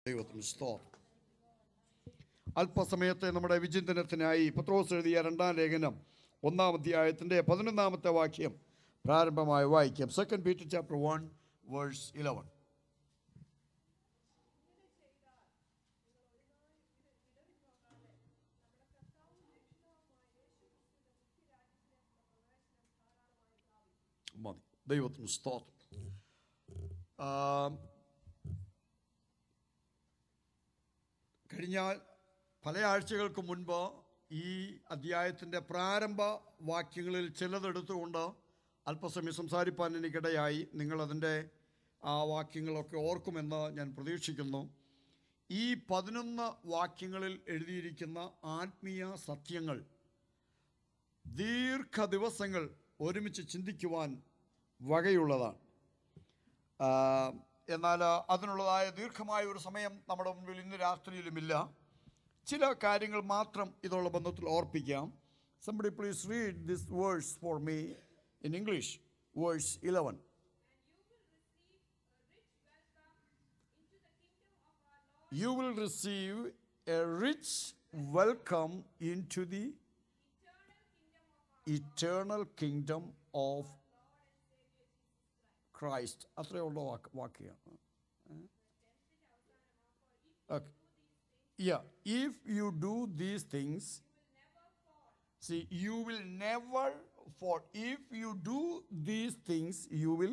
ദൈവത്തിന് സ്തോത്രം അല്പസമയത്തെ നമ്മുടെ വിചിന്തനത്തിനായി പത്രോസ് എഴുതിയ രണ്ടാം ലേഖനം ഒന്നാം അധ്യായത്തിൻ്റെ പതിനൊന്നാമത്തെ വാക്യം പ്രാരംഭമായി വായിക്കാം second Peter chapter one verse eleven മതി ദൈവത്തിന് സ്തോത്രം ആ, കഴിഞ്ഞ പല ആഴ്ചകൾക്ക് മുൻപ് ഈ അധ്യായത്തിൻ്റെ പ്രാരംഭ വാക്യങ്ങളിൽ ചിലതെടുത്തുകൊണ്ട് അല്പസമയം സംസാരിപ്പാൻ എനിക്കിടയായി നിങ്ങളതിൻ്റെ ആ വാക്യങ്ങളൊക്കെ ഓർക്കുമെന്ന് ഞാൻ പ്രതീക്ഷിക്കുന്നു ഈ പതിനൊന്ന് വാക്യങ്ങളിൽ എഴുതിയിരിക്കുന്ന ആത്മീയ സത്യങ്ങൾ ദീർഘ ദിവസങ്ങൾ ഒരുമിച്ച് ചിന്തിക്കുവാൻ വകയുള്ളതാണ് ആ, എന്നാൽ അതിനുള്ളതായ ദീർഘമായ ഒരു സമയം നമ്മുടെ മുൻപിൽ ഇന്ന് രാത്രിയിലുമില്ല ചില കാര്യങ്ങൾ മാത്രം ഇതുള്ള ബന്ധത്തിൽ ഓർപ്പിക്കാം somebody please read this verse for me in English verse eleven You will receive a rich welcome into the eternal kingdom of Christ അത്രയുള്ള വാക്ക് വാക്യാണ് okay yeah if you do these things see you will never fall if you do these things you will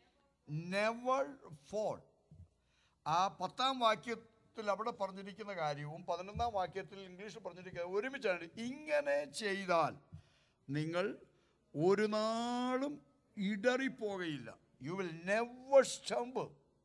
never fall ആ പത്താം വാക്യത്തിൽ അവിടെ പറഞ്ഞിരിക്കുന്ന കാര്യവും പതിനൊന്നാം വാക്യത്തിൽ ഇംഗ്ലീഷിൽ പറഞ്ഞിരിക്കുന്ന ഒരുമിച്ചാണ് ഇങ്ങനെ ചെയ്താൽ നിങ്ങൾ ഒരു നാളും ഇടറിപ്പോകയില്ല യു വിൽ നെവർ സ്റ്റംബ്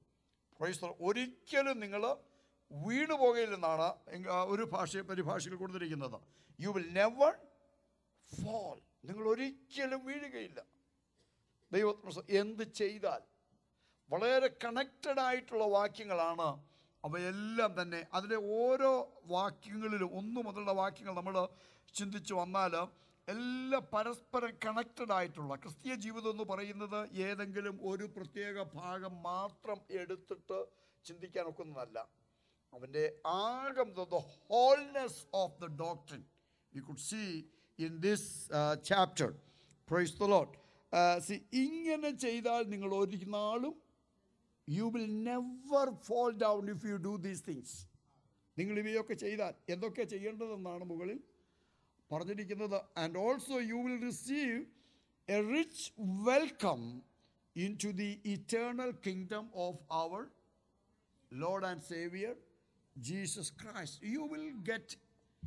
ഒരിക്കലും നിങ്ങൾ വീണു പോകയില്ലെന്നാണ് എങ്ക- ആ ഒരു ഭാഷ പരിഭാഷയിൽ കൊടുത്തിരിക്കുന്നത് യു വിൽ നെവർ ഫോൾ നിങ്ങൾ ഒരിക്കലും വീഴുകയില്ല ദൈവത്തിന് സ്തോത്രം. എന്ത് ചെയ്താൽ വളരെ കണക്റ്റഡ് ആയിട്ടുള്ള വാക്യങ്ങളാണ് അവയെല്ലാം തന്നെ അതിലെ ഓരോ വാക്യങ്ങളിലും ഒന്നു മുതലുള്ള വാക്യങ്ങൾ നമ്മൾ ചിന്തിച്ചു വന്നാൽ എല്ലാം പരസ്പരം കണക്റ്റഡ് ആയിട്ടുള്ള ക്രിസ്തീയ ജീവിതം എന്ന് പറയുന്നത് ഏതെങ്കിലും ഒരു പ്രത്യേക ഭാഗം മാത്രം എടുത്തിട്ട് ചിന്തിക്കാൻ ഒക്കുന്നതല്ല അവൻ്റെ ആകം the wholeness of the doctrine we could see in this chapter praise the Lord see ഇങ്ങനെ ചെയ്താൽ നിങ്ങൾ ഒരു നാളും you will never fall down if you do these things നിങ്ങൾ ഇവയൊക്കെ ചെയ്താൽ എന്തൊക്കെ ചെയ്യേണ്ടതെന്നാണ് മുകളിൽ പറഞ്ഞിരിക്കുന്നത് and also you will receive a rich welcome into the eternal kingdom of our Lord and Xavier Jesus Christ you will get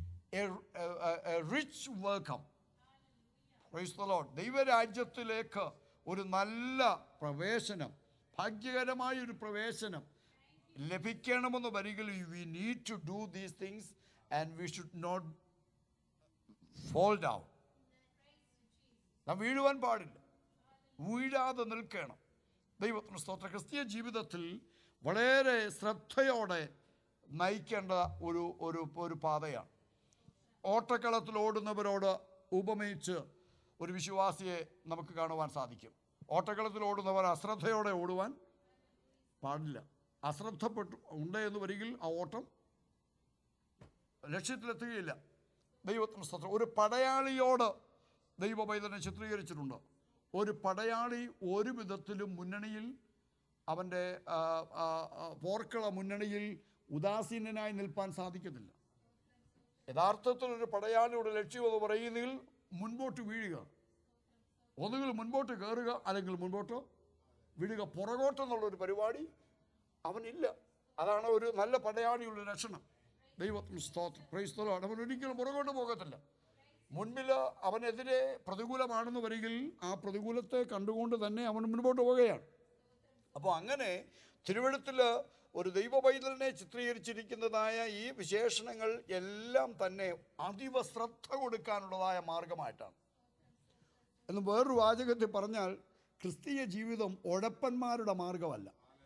a rich welcome praise the Lord ദൈവരാജ്യത്തിലേക്ക് ഒരു നല്ല പ്രവേശനം ഭാഗ്യകരമായ ഒരു പ്രവേശനം ലഭിക്കണമെന്ന് വരികിൽ we need to do these things and we should not fall down നാം വീഴുവാൻ പാടില്ല വീഴാതെ നിൽക്കണം ദൈവത്തിന് സ്തോത്ര ക്രിസ്തീയ ജീവിതത്തിൽ വളരെ ശ്രദ്ധയോടെ നയിക്കേണ്ട ഒരു ഒരു ഒരു പാതയാണ് ഓട്ടക്കളത്തിൽ ഓടുന്നവരോട് ഉപമയിച്ച് ഒരു വിശ്വാസിയെ നമുക്ക് കാണുവാൻ സാധിക്കും ഓട്ടക്കളത്തിൽ ഓടുന്നവർ അശ്രദ്ധയോടെ ഓടുവാൻ പാടില്ല അശ്രദ്ധപ്പെട്ടു ഉണ്ട് എന്ന് വരികിൽ ആ ഓട്ടം ലക്ഷ്യത്തിലെത്തുകയില്ല ദൈവത്തിന് സ്തോത്രം ഒരു പടയാളിയോട് ദൈവപൈതനെ ചിത്രീകരിച്ചിട്ടുണ്ട് ഒരു പടയാളി ഒരു വിധത്തിലും മുന്നണിയിൽ അവൻ്റെ ആ, ആ, ആ, പോർക്കള മുന്നണിയിൽ ഉദാസീനനായി നിൽപ്പാൻ സാധിക്കത്തില്ല യഥാർത്ഥത്തിൽ ഒരു പടയാളിയുടെ ലക്ഷ്യം എന്ന് പറയുന്നതിൽ മുൻപോട്ട് വീഴുക ഒന്നുകിൽ മുൻപോട്ട് കയറുക അല്ലെങ്കിൽ മുൻപോട്ട് വീഴുക പുറകോട്ടെന്നുള്ളൊരു പരിപാടി അവനില്ല അതാണ് ഒരു നല്ല പടയാളിയുള്ള ലക്ഷണം ദൈവത്തിന് സ്തോത്രം പ്രൈസ്തലമാണ് അവൻ ഒരിക്കലും പുറകോട്ട് പോകത്തില്ല മുൻപിൽ അവനെതിരെ പ്രതികൂലമാണെന്ന് വരികിൽ ആ പ്രതികൂലത്തെ കണ്ടുകൊണ്ട് തന്നെ അവൻ മുൻപോട്ട് പോവുകയാണ് അപ്പോൾ അങ്ങനെ തിരുവഴുത്തിൽ ഒരു ദൈവപൈതലിനെ ചിത്രീകരിച്ചിരിക്കുന്നതായ ഈ വിശേഷണങ്ങൾ എല്ലാം തന്നെ അതീവ ശ്രദ്ധ കൊടുക്കാനുള്ളതായ മാർഗമായിട്ടാണ് എന്ന് വേറൊരു വാചകത്തിൽ പറഞ്ഞാൽ ക്രിസ്തീയ ജീവിതം ഉഴപ്പന്മാരുടെ മാർഗമല്ല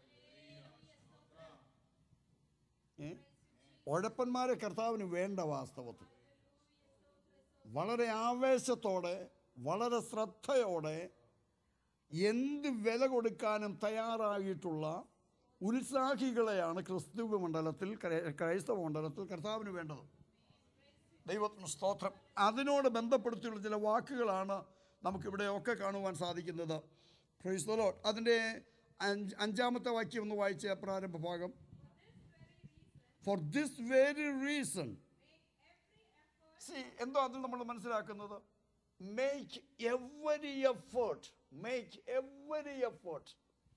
ഏ? ഉഴപ്പന്മാരെ കർത്താവിന് വേണ്ട വാസ്തവത്തിൽ വളരെ ആവേശത്തോടെ വളരെ ശ്രദ്ധയോടെ എന്ത് വില കൊടുക്കാനും തയ്യാറായിട്ടുള്ള ഉത്സാഹികളെയാണ് ക്രിസ്തുവ മണ്ഡലത്തിൽ ക്രൈ- ക്രൈസ്തവ മണ്ഡലത്തിൽ കർത്താവിന് വേണ്ടത് ദൈവത്തിന് സ്തോത്രം അതിനോട് ബന്ധപ്പെടുത്തിയുള്ള ചില വാക്കുകളാണ് നമുക്കിവിടെ ഒക്കെ കാണുവാൻ സാധിക്കുന്നത് പ്രൈസ് ദ ലോർഡ് അതിൻ്റെ അഞ്ച് അഞ്ചാമത്തെ വാക്യം ഒന്ന് വായിച്ച പ്രാരംഭ ഭാഗം for this very reason see എന്തോ അതിൽ നമ്മൾ മനസ്സിലാക്കുന്നത് make every effort make every effort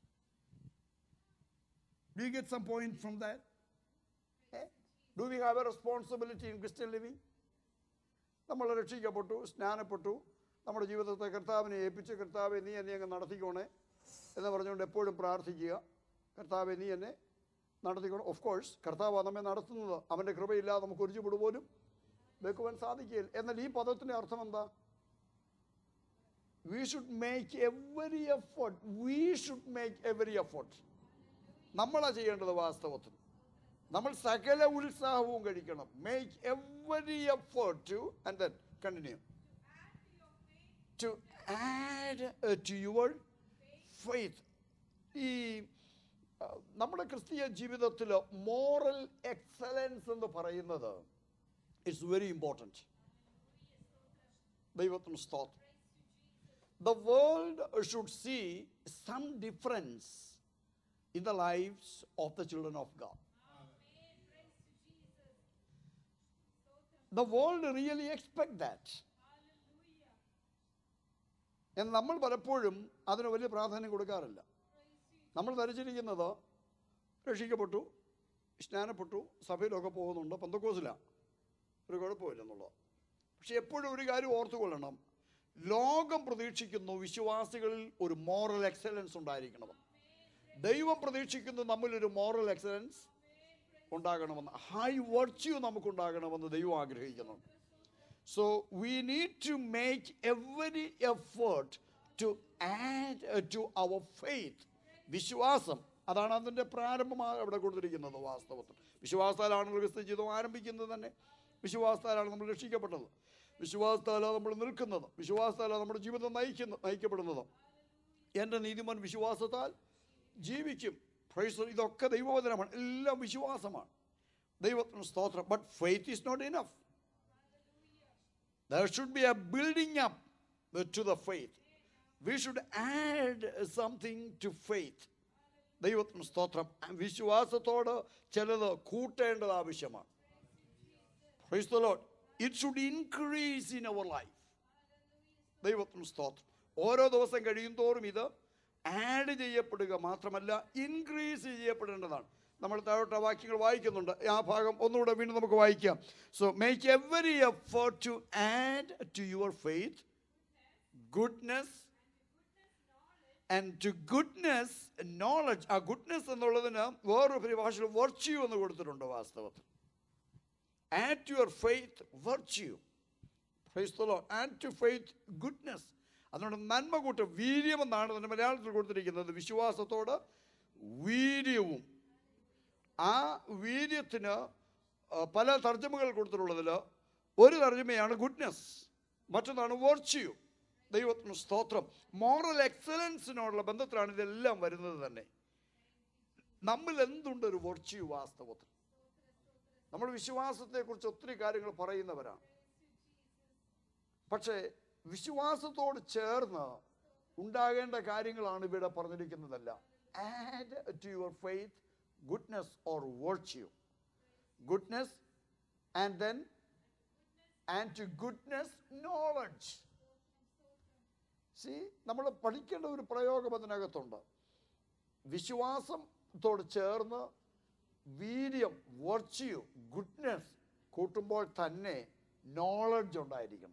do you get some point from that do we have a responsibility in Christian living നമ്മൾ രക്ഷിക്കപ്പെട്ടു സ്നാനപ്പെട്ടു നമ്മുടെ ജീവിതത്തെ കർത്താവിനെ ഏൽപ്പിച്ച് കർത്താവെ നീ എന്നെ അങ്ങ് നടത്തിക്കോണേ എന്ന് പറഞ്ഞുകൊണ്ട് എപ്പോഴും പ്രാർത്ഥിക്കുക കർത്താവെ നീ എന്നെ നടത്തിക്കോണം ഓഫ് കോഴ്സ് കർത്താവ് നമ്മെ നടത്തുന്നത് അവൻ്റെ കൃപയില്ലാതെ നമുക്ക് ഒരു ചുവട് പോലും വെക്കുവാൻ സാധിക്കുകയില്ല എന്നാൽ ഈ പദത്തിൻ്റെ അർത്ഥം എന്താ we should make every effort we should make every effort നമ്മളാ ചെയ്യേണ്ടത് വാസ്തവത്തിൽ നമ്മൾ സകല ഉത്സാഹവും കഴിക്കണം make every effort to and then continue to add to your faith ഈ ആ, നമ്മുടെ ക്രിസ്തീയ ജീവിതത്തിൽ മോറൽ എക്സലൻസ് എന്ന് പറയുന്നത് ഇറ്റ്സ് വെരി ഇമ്പോർട്ടൻറ്റ് ദൈവത്തിന് സ്തോത്രം the world should see some difference in the lives of the children of God. The world really expect that. എന്ന് നമ്മൾ പലപ്പോഴും അതിന് വലിയ പ്രാധാന്യം കൊടുക്കാറില്ല നമ്മൾ ധരിച്ചിരിക്കുന്നത് രക്ഷിക്കപ്പെട്ടു സ്നാനപ്പെട്ടു സഭയിലൊക്കെ പോകുന്നുണ്ട് പന്തക്കോസിലാണ് ഒരു കുഴപ്പമില്ലെന്നുള്ളത് പക്ഷെ എപ്പോഴും ഒരു കാര്യം ഓർത്തുകൊള്ളണം ലോകം പ്രതീക്ഷിക്കുന്നു വിശ്വാസികളിൽ ഒരു മോറൽ എക്സലൻസ് ഉണ്ടായിരിക്കണമെന്ന് ദൈവം പ്രതീക്ഷിക്കുന്നു നമ്മളിലൊരു മോറൽ എക്സലൻസ് ഉണ്ടാകണമെന്ന് ഹൈ വർച്യൂ നമുക്കുണ്ടാകണമെന്ന് ദൈവം ആഗ്രഹിക്കുന്നുണ്ട് so we need to make every effort to add to our faith വിശ്വാസം അതാണ് അതിൻ്റെ പ്രാരംഭമായി അവിടെ കൊടുത്തിരിക്കുന്നത് വാസ്തവത്തിൽ വിശ്വാസത്താലാണല്ലോ ക്രിസ്തു ജീവിതം ആരംഭിക്കുന്നത് തന്നെ വിശ്വാസത്താലാണ് നമ്മൾ രക്ഷിക്കപ്പെട്ടത് വിശ്വാസത്താലാണ് നമ്മൾ നിൽക്കുന്നത് വിശ്വാസത്താലാണ് നമ്മുടെ ജീവിതം നയിക്കുന്ന നയിക്കപ്പെടുന്നത് എൻ്റെ നീതിമാൻ വിശ്വാസത്താൽ ജീവിക്കും പ്രൈസ് ഇതൊക്കെ ദൈവവചനമാണ് എല്ലാം വിശ്വാസമാണ് ദൈവത്തിന് സ്തോത്രം but faith is not enough There should be a building up uh, to the faith. We should add something to faith. ദൈവത്തിന് സ്തോത്രം വിശ്വാസത്തോട് ചിലത് കൂട്ടേണ്ടത് ആവശ്യമാണ് Praise the Lord. It should increase in our life. ദൈവത്തിന് സ്തോത്രം ഓരോ ദിവസം കഴിയും തോറും ഇത് ആഡ് ചെയ്യപ്പെടുക മാത്രമല്ല ഇൻക്രീസ് ചെയ്യപ്പെടേണ്ടതാണ് നമ്മൾ താഴോട്ട് വാക്യങ്ങൾ വായിക്കുന്നുണ്ട് ആ ഭാഗം ഒന്നുകൂടെ വീണ്ടും നമുക്ക് വായിക്കാം so make every effort to add to your faith goodness and to goodness knowledge ആ ഗുഡ്നെസ് എന്നുള്ളതിന് വേറൊരു പരിഭാഷയിൽ വെർച്യൂ എന്ന് കൊടുത്തിട്ടുണ്ട് വാസ്തവത്തിൽ add to your faith virtue Praise the Lord. And to faith, goodness. അതുകൊണ്ട് നന്മ കൂട്ട് വീര്യം എന്നാണ് അതിൻ്റെ മലയാളത്തിൽ കൊടുത്തിരിക്കുന്നത് വിശ്വാസത്തോട് വീര്യവും ആ വീര്യത്തിന് ആ, പല തർജ്ജമകൾ കൊടുത്തിട്ടുള്ളതിൽ ഒരു തർജ്ജമയാണ് ഗുഡ്നെസ് മറ്റൊന്നാണ് വർച്യു ദൈവത്തിന് സ്തോത്രം മോറൽ എക്സലൻസിനോടുള്ള ബന്ധത്തിലാണ് ഇതെല്ലാം വരുന്നത് തന്നെ നമ്മിൽ എന്തുണ്ട് ഒരു വർച്യു വാസ്തവത്തിൽ നമ്മൾ വിശ്വാസത്തെക്കുറിച്ച് ഒത്തിരി കാര്യങ്ങൾ പറയുന്നവരാണ് പക്ഷേ വിശ്വാസത്തോട് ചേർന്ന് ഉണ്ടാകേണ്ട കാര്യങ്ങളാണ് ഇവിടെ പറഞ്ഞിരിക്കുന്നതല്ല add to your faith goodness or virtue goodness and then and to goodness knowledge see നമ്മൾ പഠിക്കേണ്ട ഒരു പ്രയോഗം അതിനകത്തുണ്ട് വിശ്വാസത്തോട് ചേർന്ന് വീര്യം വർച്യൂ ഗുഡ്നെസ് കൂട്ടുമ്പോൾ തന്നെ നോളജ് ഉണ്ടായിരിക്കണം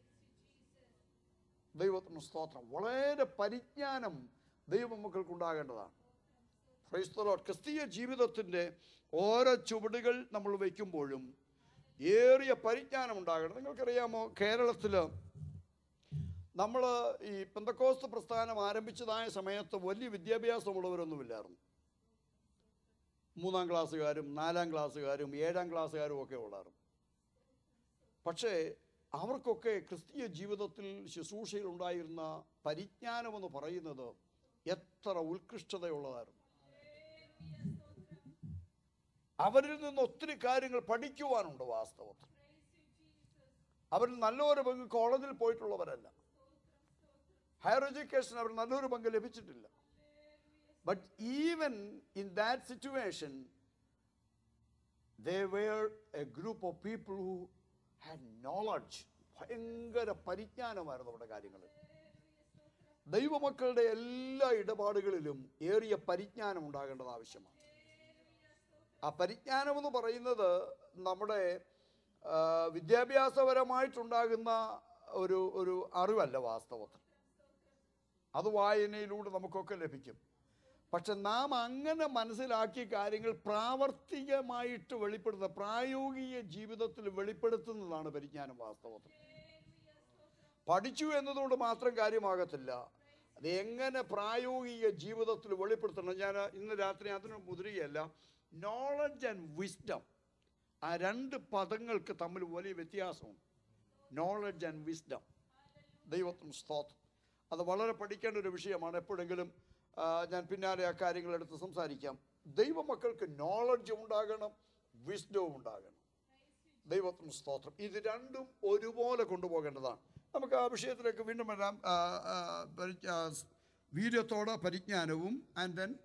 ദൈവത്തിന് സ്തോത്രം വളരെ പരിജ്ഞാനം ദൈവമക്കൾക്ക് ഉണ്ടാകേണ്ടതാണ് ക്രൈസ്തലോട്ട് ക്രിസ്തീയ ജീവിതത്തിൻ്റെ ഓരോ ചുവടുകൾ നമ്മൾ വയ്ക്കുമ്പോഴും ഏറിയ പരിജ്ഞാനം ഉണ്ടാകണം നിങ്ങൾക്കറിയാമോ കേരളത്തിൽ നമ്മൾ ഈ പെന്തക്കോസ്ത് പ്രസ്ഥാനം ആരംഭിച്ചതായ സമയത്ത് വലിയ വിദ്യാഭ്യാസമുള്ളവരൊന്നുമില്ലായിരുന്നു മൂന്നാം ക്ലാസ്സുകാരും നാലാം ക്ലാസ്സുകാരും ഏഴാം ക്ലാസ്സുകാരും ഒക്കെ ഉള്ളായിരുന്നു പക്ഷേ അവർക്കൊക്കെ ക്രിസ്തീയ ജീവിതത്തിൽ ശുശ്രൂഷയിൽ ഉണ്ടായിരുന്ന പരിജ്ഞാനമെന്ന് പറയുന്നത് എത്ര ഉത്കൃഷ്ടതയുള്ളതായിരുന്നു അവരിൽ നിന്ന് ഒത്തിരി കാര്യങ്ങൾ പഠിക്കുവാനുണ്ട് വാസ്തവത്തിൽ അവരിൽ നല്ലൊരു പങ്ക് കോളേജിൽ പോയിട്ടുള്ളവരല്ല ഹയർ എഡ്യൂക്കേഷൻ അവർ നല്ലൊരു പങ്ക് ലഭിച്ചിട്ടില്ല but even in that situation they were a group of people who had knowledge ഭയങ്കര പരിജ്ഞാനമായിരുന്നു നമ്മുടെ കാര്യങ്ങളിൽ ദൈവമക്കളുടെ എല്ലാ ഇടപാടുകളിലും ഏറിയ പരിജ്ഞാനം ഉണ്ടാകേണ്ടത് ആവശ്യമാണ് ആ പരിജ്ഞാനം എന്ന് പറയുന്നത് നമ്മുടെ ആ, വിദ്യാഭ്യാസപരമായിട്ടുണ്ടാകുന്ന ഒരു ഒരു അറിവല്ല വാസ്തവത്തിൽ അത് വായനയിലൂടെ നമുക്കൊക്കെ ലഭിക്കും പക്ഷെ നാം അങ്ങനെ മനസ്സിലാക്കിയ കാര്യങ്ങൾ പ്രാവർത്തികമായിട്ട് വെളിപ്പെടുത്തുന്ന പ്രായോഗിക ജീവിതത്തിൽ വെളിപ്പെടുത്തുന്നതാണ് പരിജ്ഞാനം വാസ്തവത്തിൽ പഠിച്ചു എന്നതുകൊണ്ട് മാത്രം കാര്യമാകത്തില്ല അത് എങ്ങനെ പ്രായോഗിക ജീവിതത്തിൽ വെളിപ്പെടുത്തണം ഞാൻ ഇന്ന് രാത്രി അതിന് മുതിരുകയല്ല നോളജ് ആൻഡ് വിസ്ഡം ആ രണ്ട് പദങ്ങൾക്ക് തമ്മിൽ വലിയ വ്യത്യാസമുണ്ട് നോളജ് ആൻഡ് വിസ്ഡം ദൈവത്തിന് സ്തോത്രം അത് വളരെ പഠിക്കേണ്ട ഒരു വിഷയമാണ് എപ്പോഴെങ്കിലും ആ, ഞാൻ പിന്നാലെ ആ കാര്യങ്ങൾ എടുത്ത് സംസാരിക്കാം ദൈവമക്കൾക്ക് നോളജ് ഉണ്ടാകണം വിസ്ഡവും ഉണ്ടാകണം ദൈവത്തിന് സ്തോത്രം ഇത് രണ്ടും ഒരുപോലെ കൊണ്ടുപോകേണ്ടതാണ് നമുക്ക് ആ വിഷയത്തിലേക്ക് വീണ്ടും വരാം ആ, ആ, പരി- ആ, വീര്യത്തോടെ പരിജ്ഞാനവും and then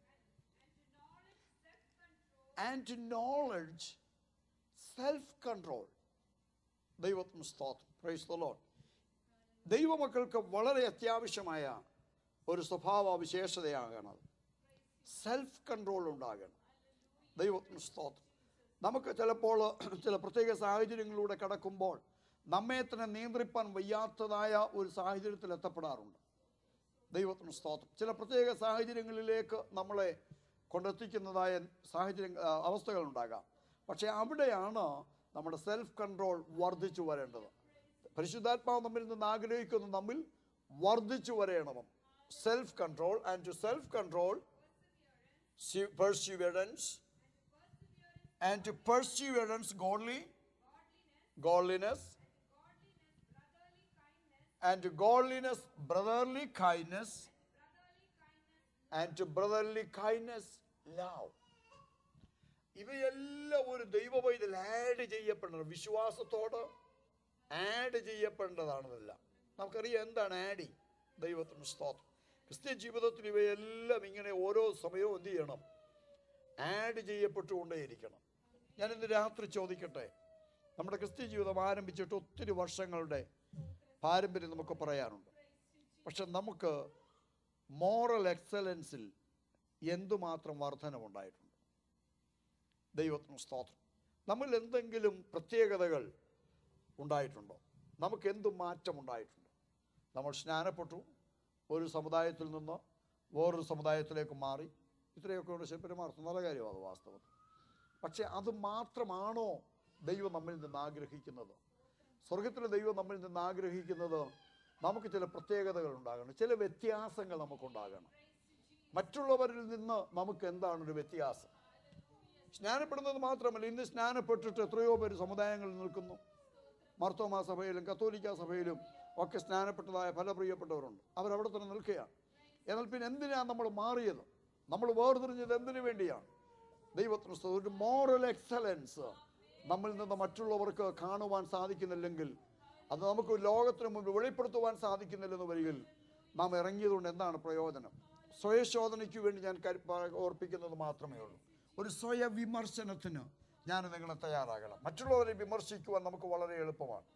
and knowledge self control ദൈവത്തിന് സ്തോത്രം പ്രൈസ് ദ ലോർഡ് ദൈവമക്കൾക്ക് വളരെ അത്യാവശ്യമായ ഒരു സ്വഭാവ വിശേഷതയാകണം സെൽഫ് കൺട്രോൾ ഉണ്ടാകണം ദൈവത്തിന് സ്തോത്രം നമുക്ക് ചിലപ്പോൾ ചില പ്രത്യേക സാഹചര്യങ്ങളിലൂടെ കടക്കുമ്പോൾ നമ്മെ തന്നെ നിയന്ത്രിപ്പാൻ വയ്യാത്തതായ ഒരു സാഹചര്യത്തിൽ എത്തപ്പെടാറുണ്ട് ദൈവത്തിന് സ്തോത്രം ചില പ്രത്യേക സാഹചര്യങ്ങളിലേക്ക് നമ്മളെ കൊണ്ടെത്തിക്കുന്നതായ സാഹചര്യ ആ, അവസ്ഥകളുണ്ടാകാം പക്ഷേ അവിടെയാണ് നമ്മുടെ സെൽഫ് കൺട്രോൾ വർദ്ധിച്ചു വരേണ്ടത് പരിശുദ്ധാത്മാവ് നമ്മിൽ നിന്ന് ആഗ്രഹിക്കുന്നു നമ്മിൽ വർദ്ധിച്ചു വരേണം self control and to self control perseverance and to perseverance godly godliness and to godliness brotherly kindness and to brotherly kindness love ഇവയെല്ലാം ഒരു ദൈവവൈദ്യൽ ആഡ് ചെയ്യപ്പെടണം വിശ്വാസത്തോട് ആഡ് ചെയ്യപ്പെടേണ്ടതാണെന്നല്ല നമുക്കറിയാം എന്താണ് ആഡിങ് ദൈവത്തിന് സ്തോത്രം ക്രിസ്ത്യ ജീവിതത്തിൽ ഇവയെല്ലാം ഇങ്ങനെ ഓരോ സമയവും എന്ത് ചെയ്യണം ആഡ് ചെയ്യപ്പെട്ടുകൊണ്ടേയിരിക്കണം ഞാൻ ഇന്ന് രാത്രി ചോദിക്കട്ടെ നമ്മുടെ ക്രിസ്ത്യ ജീവിതം ആരംഭിച്ചിട്ട് ഒത്തിരി വർഷങ്ങളുടെ പാരമ്പര്യം നമുക്ക് പറയാനുണ്ട് പക്ഷെ നമുക്ക് മോറൽ എക്സലൻസിൽ എന്തുമാത്രം വർധനമുണ്ടായിട്ടുണ്ട് ദൈവത്തിന് സ്തോത്രം നമ്മൾ എന്തെങ്കിലും പ്രത്യേകതകൾ ഉണ്ടായിട്ടുണ്ടോ നമുക്ക് എന്ത് മാറ്റമുണ്ടായിട്ടുണ്ട് നമ്മൾ സ്നാനപ്പെട്ടു ഒരു സമുദായത്തിൽ നിന്ന് വേറൊരു സമുദായത്തിലേക്ക് മാറി ഇത്രയൊക്കെ കൊണ്ട് ശരിപരമാർത്ഥം നല്ല കാര്യമാണ് വാസ്തവത്തിൽ പക്ഷെ അത് മാത്രമാണോ ദൈവം നമ്മിൽ നിന്ന് ആഗ്രഹിക്കുന്നത് സ്വർഗത്തിലെ ദൈവം നമ്മിൽ നിന്ന് ആഗ്രഹിക്കുന്നത് നമുക്ക് ചില പ്രത്യേകതകൾ ഉണ്ടാകണം ചില വ്യത്യാസങ്ങൾ നമുക്കുണ്ടാകണം മറ്റുള്ളവരിൽ നിന്ന് നമുക്ക് എന്താണ് ഒരു വ്യത്യാസം സ്നാനപ്പെടുന്നത് മാത്രമല്ല ഇന്ന് സ്നാനപ്പെട്ടിട്ട് എത്രയോ പേര് സമുദായങ്ങളിൽ നിൽക്കുന്നു മർത്തോമാ സഭയിലും കത്തോലിക്ക സഭയിലും ഒക്കെ സ്നാനപ്പെട്ടതായ പല പ്രിയപ്പെട്ടവരുണ്ട് അവരവിടെ തന്നെ നിൽക്കുകയാണ് എന്നാൽ പിന്നെ എന്തിനാണ് നമ്മൾ മാറിയത് നമ്മൾ വേർതിരിഞ്ഞത് എന്തിനു വേണ്ടിയാണ് ദൈവത്തിന് സ്തോത്രം. ഒരു മോറൽ എക്സലൻസ് നമ്മിൽ നിന്ന് മറ്റുള്ളവർക്ക് കാണുവാൻ സാധിക്കുന്നില്ലെങ്കിൽ അത് നമുക്ക് ലോകത്തിന് മുമ്പ് വെളിപ്പെടുത്തുവാൻ സാധിക്കുന്നില്ലെന്ന് വരികിൽ നാം ഇറങ്ങിയതുകൊണ്ട് എന്താണ് പ്രയോജനം സ്വയശോധനയ്ക്ക് വേണ്ടി ഞാൻ കരു- പ- ഓർപ്പിക്കുന്നത് മാത്രമേ ഉള്ളൂ ഒരു സ്വയ വിമർശനത്തിന് ഞാൻ നിങ്ങളെ തയ്യാറാകണം മറ്റുള്ളവരെ വിമർശിക്കുവാൻ നമുക്ക് വളരെ എളുപ്പമാണ്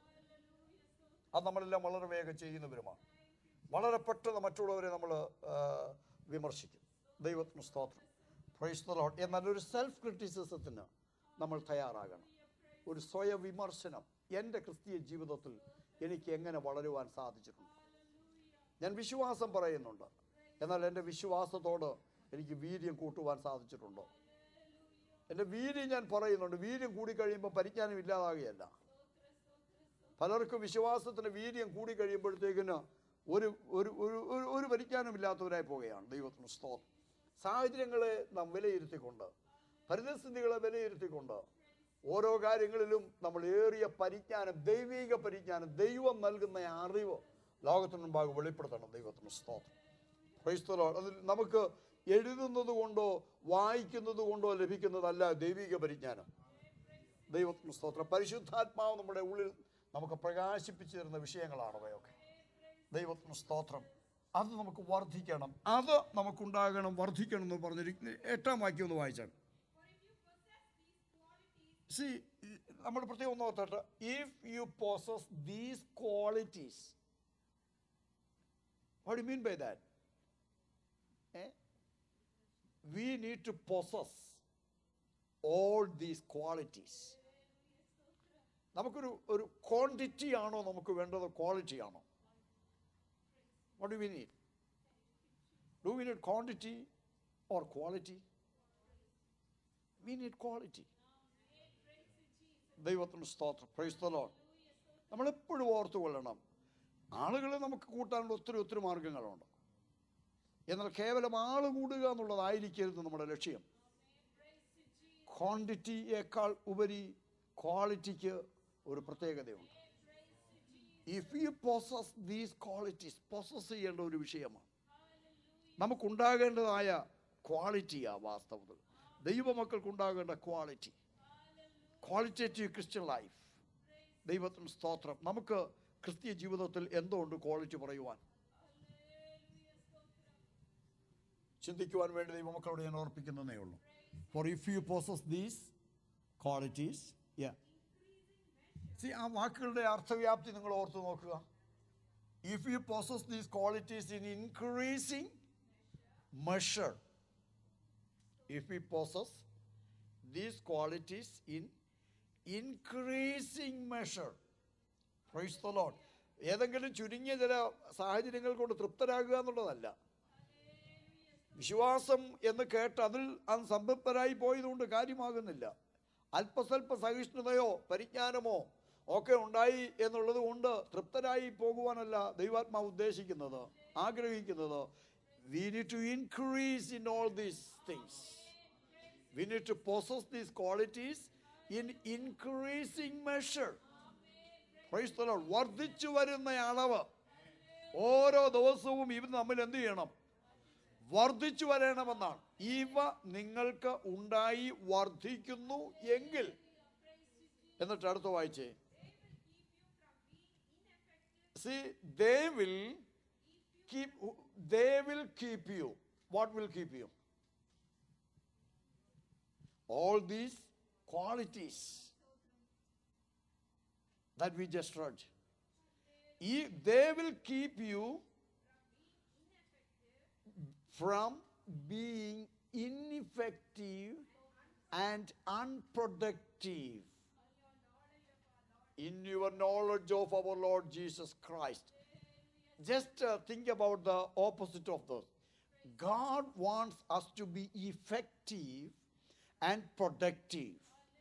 അത് നമ്മളെല്ലാം വളരെ വേഗം ചെയ്യുന്നവരുമാണ് വളരെ പെട്ടെന്ന് മറ്റുള്ളവരെ നമ്മൾ വിമർശിക്കും ദൈവത്തിന് സ്തോത്രം പ്രൈസ് ദ ലോർഡ് എന്നാൽ ഒരു സെൽഫ് ക്രിറ്റിസിസത്തിന് നമ്മൾ തയ്യാറാകണം ഒരു സ്വയ വിമർശനം എൻ്റെ ക്രിസ്തീയ ജീവിതത്തിൽ എനിക്ക് എങ്ങനെ വളരുവാൻ സാധിച്ചിട്ടുണ്ട് ഞാൻ വിശ്വാസം പറയുന്നുണ്ട് എന്നാൽ എൻ്റെ വിശ്വാസത്തോട് എനിക്ക് വീര്യം കൂട്ടുവാൻ സാധിച്ചിട്ടുണ്ടോ എൻ്റെ വീര്യം ഞാൻ പറയുന്നുണ്ട് വീര്യം കൂടിക്കഴിയുമ്പോൾ പരിജ്ഞാനം ഇല്ലാതാകുകയല്ല പലർക്കും വിശ്വാസത്തിന് വീര്യം കൂടി കഴിയുമ്പോഴത്തേക്കിന് ഒരു ഒരു ഒരു ഒരു ഒരു പരിജ്ഞാനം ഇല്ലാത്തവരായി പോവുകയാണ് ദൈവത്തിന് സ്തോത്രം സാഹചര്യങ്ങളെ നാം വിലയിരുത്തിക്കൊണ്ട് പരിതസ്ഥിതികളെ വിലയിരുത്തിക്കൊണ്ട് ഓരോ കാര്യങ്ങളിലും നമ്മൾ ഏറിയ പരിജ്ഞാനം ദൈവിക പരിജ്ഞാനം ദൈവം നൽകുന്ന അറിവ് ലോകത്തിന് മുമ്പാകെ വെളിപ്പെടുത്തണം ദൈവത്തിന് സ്തോത്രം Praise the Lord. അതിൽ നമുക്ക് എഴുതുന്നത് കൊണ്ടോ വായിക്കുന്നത് കൊണ്ടോ ലഭിക്കുന്നതല്ല ദൈവിക പരിജ്ഞാനം ദൈവത്തിന് സ്തോത്രം പരിശുദ്ധാത്മാവ് നമ്മുടെ ഉള്ളിൽ നമുക്ക് പ്രകാശിപ്പിച്ചു തരുന്ന വിഷയങ്ങളാണ് അവയൊക്കെ ദൈവത്തിന് സ്തോത്രം അത് നമുക്ക് വർദ്ധിക്കണം അത് നമുക്കുണ്ടാകണം വർദ്ധിക്കണം എന്ന് പറഞ്ഞിരിക്കുന്ന എട്ടാം വാക്യം ഒന്ന് വായിച്ചാണ് സി നമ്മൾ പ്രത്യേകം ഒന്ന് ഓർത്തട്ടെ if you possess these qualities what you mean by that we need to possess all these qualities നമുക്കൊരു ഒരു ക്വാണ്ടിറ്റി ആണോ നമുക്ക് വേണ്ടത് ക്വാളിറ്റി ആണോ what do we need do we need quantity or quality we need quality ദൈവത്തിന് സ്തോത്രം പ്രൈസ്തലോ നമ്മളെപ്പോഴും ഓർത്തു കൊള്ളണം ആളുകളെ നമുക്ക് കൂട്ടാനുള്ള ഒത്തിരി ഒത്തിരി മാർഗങ്ങളുണ്ട് എന്നാൽ കേവലം ആള് കൂടുക എന്നുള്ളതായിരിക്കരുത് നമ്മുടെ ലക്ഷ്യം ക്വാണ്ടിറ്റിയേക്കാൾ ഉപരി ക്വാളിറ്റിക്ക് ഒരു പ്രത്യേകതയുണ്ട് if you possess these qualities possess ചെയ്യേണ്ട ഒരു വിഷയമാണ് നമുക്കുണ്ടാകേണ്ടതായ ക്വാളിറ്റിയാ വാസ്തവത്തിൽ ദൈവമക്കൾക്കുണ്ടാകേണ്ട ക്വാളിറ്റി ക്വാളിറ്റേറ്റീവ് ക്രിസ്ത്യൻ ലൈഫ് ദൈവത്തിന് സ്തോത്രം നമുക്ക് ക്രിസ്തീയ ജീവിതത്തിൽ എന്തുകൊണ്ട് ക്വാളിറ്റി പറയുവാൻ ചിന്തിക്കുവാൻ വേണ്ടി ദൈവമക്കളോട് ഞാൻ ഓർപ്പിക്കുന്നതേ ഉള്ളൂ for if you possess these qualities യാ സി ആ വാക്കുകളുടെ അർത്ഥവ്യാപ്തി നിങ്ങൾ ഓർത്ത് നോക്കുക if you possess these qualities in increasing measure if you possess these qualities in increasing measure praise the Lord ഏതെങ്കിലും ചുരുങ്ങിയ ചില സാഹചര്യങ്ങൾ കൊണ്ട് തൃപ്തരാകുക എന്നുള്ളതല്ല വിശ്വാസം എന്ന് കേട്ട് അതിൽ അത് സംതൃപ്തരായി പോയതുകൊണ്ട് കാര്യമാകുന്നില്ല അല്പസ്വല്പ സഹിഷ്ണുതയോ പരിജ്ഞാനമോ ഒക്കെ ഉണ്ടായി എന്നുള്ളത് കൊണ്ട് തൃപ്തരായി പോകുവാനല്ല ദൈവാത്മാവ് ഉദ്ദേശിക്കുന്നത് ആഗ്രഹിക്കുന്നത് we need to increase in all these things we need to possess these qualities in increasing measure praise the Lord വർദ്ധിച്ചു വരുന്ന അളവ് ഓരോ ദിവസവും ഇവർ തമ്മിൽ എന്ത് ചെയ്യണം വർദ്ധിച്ചു വരണമെന്നാണ് ഇവ നിങ്ങൾക്ക് ഉണ്ടായി വർദ്ധിക്കുന്നു എങ്കിൽ എന്നിട്ട് അടുത്ത വായിച്ചേ see they will keep they will keep you what will keep you all these qualities that we just read. If they will keep you from being ineffective and unproductive in your knowledge of our Lord Jesus Christ. Just uh, think about the opposite of those. God wants us to be effective and productive.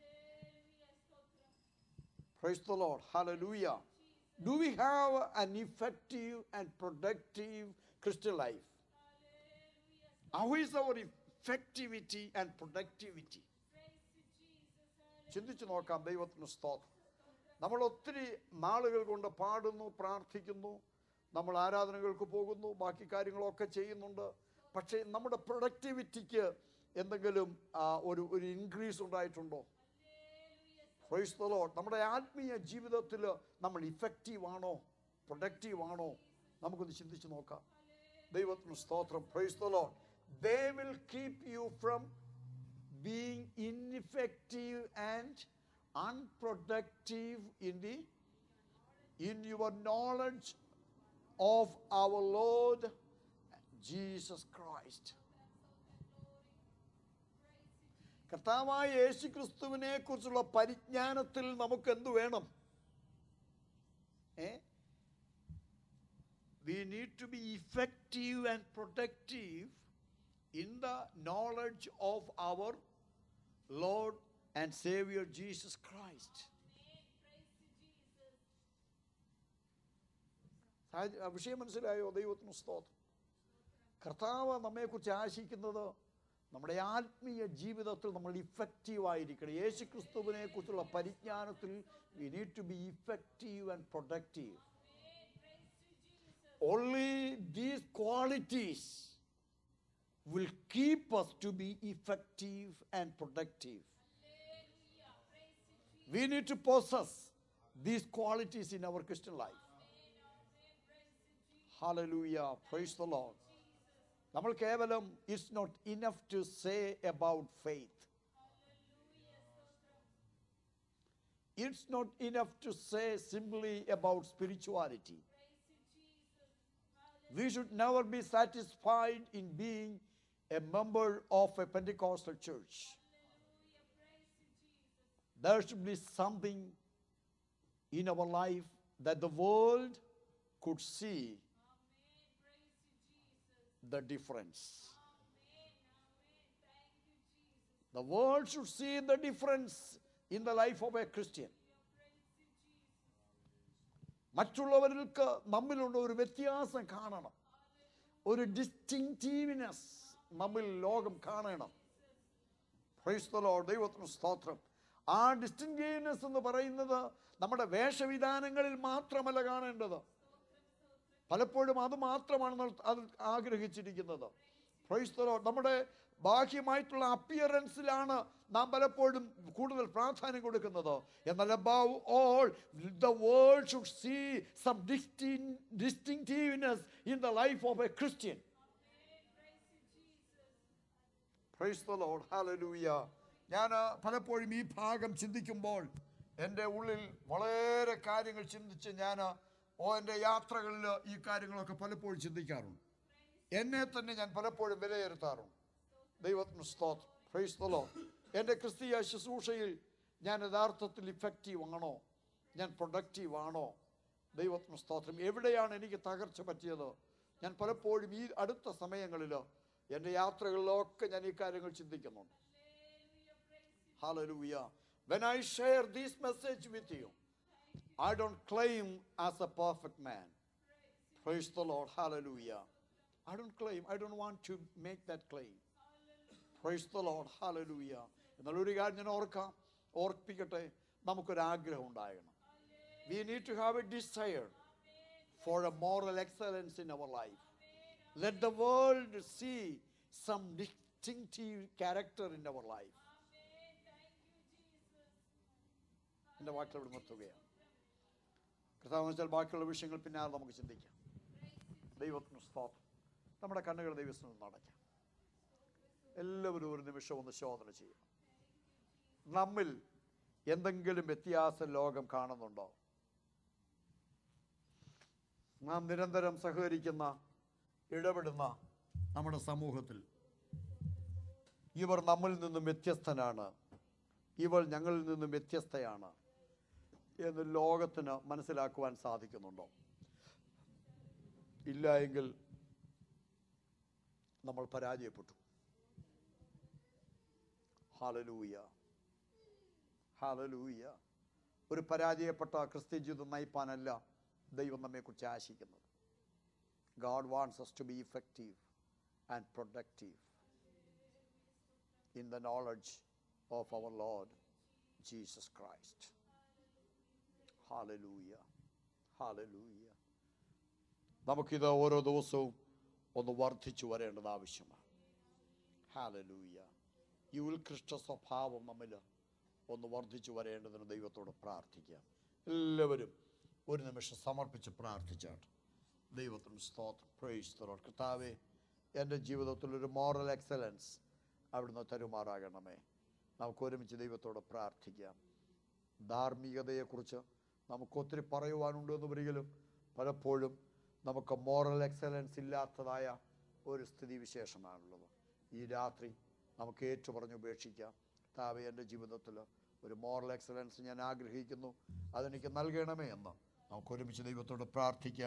Praise the Lord. Hallelujah. Do we have an effective and productive Christian life? How is our effectivity and productivity? ചിന്തിച്ചു നോക്കാം ദൈവത്തിന് സ്തോത്രം നമ്മൾ ഒത്തിരി നാളുകൾ കൊണ്ട് പാടുന്നു പ്രാർത്ഥിക്കുന്നു നമ്മൾ ആരാധനകൾക്ക് പോകുന്നു ബാക്കി കാര്യങ്ങളൊക്കെ ചെയ്യുന്നുണ്ട് പക്ഷേ നമ്മുടെ പ്രൊഡക്ടിവിറ്റിക്ക് എന്തെങ്കിലും ആ, ഒരു ഒരു ഇൻക്രീസ് ഉണ്ടായിട്ടുണ്ടോ പ്രൈസ് ദ ലോർഡ് നമ്മുടെ ആത്മീയ ജീവിതത്തിൽ നമ്മൾ ഇഫക്റ്റീവ് ആണോ പ്രൊഡക്റ്റീവ് ആണോ നമുക്കൊന്ന് ചിന്തിച്ച് നോക്കാം ദൈവത്തിന് സ്തോത്രം praise the Lord they will keep you from being ineffective and unproductive in the in your knowledge of our Lord Jesus Christ കർത്താവായ യേശു ക്രിസ്തുവിനെ കുറിച്ചുള്ള പരിജ്ഞാനത്തിൽ നമുക്ക് എന്ത് വേണം ഏ we need to be effective and protective in the knowledge of our Lord and Xavier Jesus Christ വിഷയം മനസ്സിലായോ ദൈവത്തിന് സ്തോത്രം കർത്താവ് നമ്മെക്കുറിച്ച് ആശിക്കുന്നത് നമ്മുടെ ആത്മീയ ജീവിതത്തിൽ നമ്മൾ ഇഫക്റ്റീവ് ആയിരിക്കണം യേശു ക്രിസ്തുവിനെ കുറിച്ചുള്ള പരിജ്ഞാനത്തിൽ we need to be effective and productive only these qualities will keep us to be effective and productive. We need to possess these qualities in our Christian life. Hallelujah. Praise the Lord. നമ്മൾ കേവലം it's not enough to say about faith it's not enough to say simply about spirituality We should never be satisfied in being a member of a Pentecostal church. There should be something in our life that the world could see the difference. The world should see the difference in the life of a Christian. മറ്റുള്ളവർക്ക് നമ്മിലുള്ള ഒരു വ്യത്യാസം കാണണം ഒരു distinctiveness നമ്മിൽ ലോകം കാണണം ക്രൈസ്തലോ ദൈവത്തിന് സ്തോത്രം ആ ഡിസ്റ്റിങ്റ്റീവ്നെസ് എന്ന് പറയുന്നത് നമ്മുടെ വേഷവിധാനങ്ങളിൽ മാത്രമല്ല കാണേണ്ടത് പലപ്പോഴും അത് മാത്രമാണ് നമ്മൾ അത് ആഗ്രഹിച്ചിരിക്കുന്നത് ക്രൈസ്തലോ നമ്മുടെ ബാഹ്യമായിട്ടുള്ള അപ്പിയറൻസിലാണ് നാം പലപ്പോഴും കൂടുതൽ പ്രാധാന്യം കൊടുക്കുന്നത് എന്നാൽ above all the world should see some distinctiveness in the life of a Christian praise the Lord hallelujah ഞാൻ പലപ്പോഴും ഈ ഭാഗം ചിന്തിക്കുമ്പോൾ എൻ്റെ ഉള്ളിൽ വളരെ കാര്യങ്ങൾ ചിന്തിച്ച് ഞാൻ ഓ എൻ്റെ യാത്രകളിൽ ഈ കാര്യങ്ങളൊക്കെ പലപ്പോഴും ചിന്തിക്കാറുണ്ട് എന്നെ തന്നെ ഞാൻ പലപ്പോഴും വിലയിരുത്താറുണ്ട് ദൈവത്തിന് സ്തോത്രം പ്രൈസ് ദ ലോർഡ് എൻ്റെ ക്രിസ്തീയ ശുശ്രൂഷയിൽ ഞാൻ യഥാർത്ഥത്തിൽ ഇഫക്റ്റീവ് ആണോ ഞാൻ പ്രൊഡക്റ്റീവ് ആണോ ദൈവത്തിന് സ്തോത്രം എവിടെയാണ് എനിക്ക് തകർച്ച പറ്റിയത് ഞാൻ പലപ്പോഴും ഈ അടുത്ത സമയങ്ങളിൽ എൻ്റെ യാത്രകളിലൊക്കെ ഞാൻ ഈ കാര്യങ്ങൾ ചിന്തിക്കുന്നുണ്ട് Hallelujah. When I share this message with you, I don't claim as a perfect man. Praise the Lord. Hallelujah. I don't claim, I don't want to make that claim. Praise the Lord. Hallelujah. എന്നാൽ ഒരു കാര്യം ഞാൻ ഓർക്കാം ഓർപ്പിക്കട്ടെ നമുക്കൊരാഗ്രഹം ഉണ്ടാകണം we need to have a desire for a moral excellence in our life let the world see some distinctive character in our life എൻ്റെ വാക്കുകൾ ഇവിടെ നിർത്തുകയാണ് കർത്താവ് വെച്ചാൽ ബാക്കിയുള്ള വിഷയങ്ങൾ പിന്നാലെ നമുക്ക് ചിന്തിക്കാം ദൈവത്തിന് സ്തോത്രം നമ്മുടെ കണ്ണുകൾ ദൈവത്തിന് നടക്കാം എല്ലാവരും ഒരു നിമിഷം ഒന്ന് ശോധന ചെയ്യും നമ്മിൽ എന്തെങ്കിലും വ്യത്യാസം ലോകം കാണുന്നുണ്ടോ നാം നിരന്തരം സഹകരിക്കുന്ന ഇടപെടുന്ന നമ്മുടെ സമൂഹത്തിൽ ഇവർ നമ്മിൽ നിന്നും വ്യത്യസ്തനാണ് ഇവൾ ഞങ്ങളിൽ നിന്നും വ്യത്യസ്തയാണ് എന്ന് ലോകത്തിന് മനസ്സിലാക്കുവാൻ സാധിക്കുന്നുണ്ടോ ഇല്ല എങ്കിൽ നമ്മൾ പരാജയപ്പെട്ടു ഹാലലൂയ ഹാലലൂയ ഒരു പരാജയപ്പെട്ട ക്രിസ്ത്യ ജീവിതം നയിപ്പാനല്ല ദൈവം നമ്മെക്കുറിച്ച് ആശിക്കുന്നത് God wants us to be effective and productive in the knowledge of our Lord Jesus Christ. Hallelujah. Hallelujah. നമുക്കിത് ഓരോ ദിവസവും ഒന്ന് വർദ്ധിച്ചു വരേണ്ടത് ആവശ്യമാണ് ഹാലലൂയ ഈ ഉത്കൃഷ്ട സ്വഭാവം നമ്മിൽ ഒന്ന് വർദ്ധിച്ചു വരേണ്ടതിന് ദൈവത്തോട് പ്രാർത്ഥിക്കാം എല്ലാവരും ഒരു നിമിഷം സമർപ്പിച്ച് പ്രാർത്ഥിച്ചാട്ട് ദൈവത്തിന് സ്തോത്രം പ്രേസ് തറോട്ട് കർത്താവേ എൻ്റെ ജീവിതത്തിൽ ഒരു മോറൽ എക്സലൻസ് അവിടുന്ന് തരുമാറാകണമേ നമുക്ക് ഒരുമിച്ച് ദൈവത്തോട് പ്രാർത്ഥിക്കാം ധാർമ്മികതയെക്കുറിച്ച് നമുക്ക് ഒത്തിരി പറയുവാനുണ്ട് എന്ന് വരികിലും പലപ്പോഴും നമുക്ക് മോറൽ എക്സലൻസ് ഇല്ലാത്തതായ ഒരു സ്ഥിതി വിശേഷമാണുള്ളത് ഈ രാത്രി നമുക്ക് ഏറ്റുപറഞ്ഞ് ഉപേക്ഷിക്കാം താവേ എൻ്റെ ജീവിതത്തിൽ ഒരു മോറൽ എക്സലൻസ് ഞാൻ ആഗ്രഹിക്കുന്നു അതെനിക്ക് നൽകണമേ എന്ന് നമുക്ക് ഒരുമിച്ച് ദൈവത്തോട് പ്രാർത്ഥിക്കാം